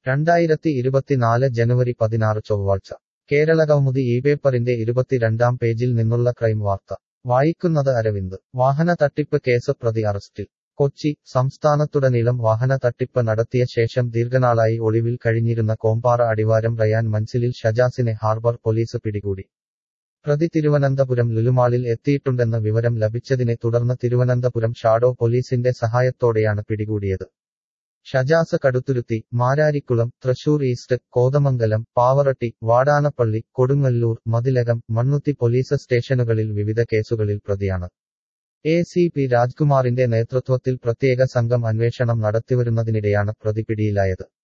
രണ്ടായിരത്തി ഇരുപത്തിനാല് ജനുവരി പതിനാറ് ചൊവ്വാഴ്ച കേരള കൗമുദി ഈ പേപ്പറിന്റെ ഇരുപത്തിരണ്ടാം പേജിൽ നിന്നുള്ള ക്രൈം വാർത്ത വായിക്കുന്നത് അരവിന്ദ് വാഹന തട്ടിപ്പ് കേസ് പ്രതി അറസ്റ്റിൽ കൊച്ചി സംസ്ഥാനത്തുടനീളം വാഹന തട്ടിപ്പ് നടത്തിയ ശേഷം ദീർഘനാളായി ഒളിവിൽ കഴിഞ്ഞിരുന്ന കോമ്പാറ അടിവാരം റയാൻ മൻസിലിൽ ഷജാസിനെ ഹാർബർ പോലീസ് പിടികൂടി പ്രതി തിരുവനന്തപുരം ലുലുമാളിൽ എത്തിയിട്ടുണ്ടെന്ന വിവരം ലഭിച്ചതിനെ തുടർന്ന് തിരുവനന്തപുരം ഷാഡോ പോലീസിന്റെ സഹായത്തോടെയാണ് പിടികൂടിയത് ഷജാസ് കടുത്തുരുത്തി മാരാരിക്കുളം തൃശൂർ ഈസ്റ്റ് കോതമംഗലം പാവറട്ടി വാടാനപ്പള്ളി കൊടുങ്ങല്ലൂർ മതിലകം മണ്ണുത്തി പോലീസ് സ്റ്റേഷനുകളിൽ വിവിധ കേസുകളിൽ പ്രതിയാണ് എ സി പി രാജ്കുമാറിന്റെ നേതൃത്വത്തിൽ പ്രത്യേക സംഘം അന്വേഷണം നടത്തിവരുന്നതിനിടെയാണ് പ്രതി പിടിയിലായത്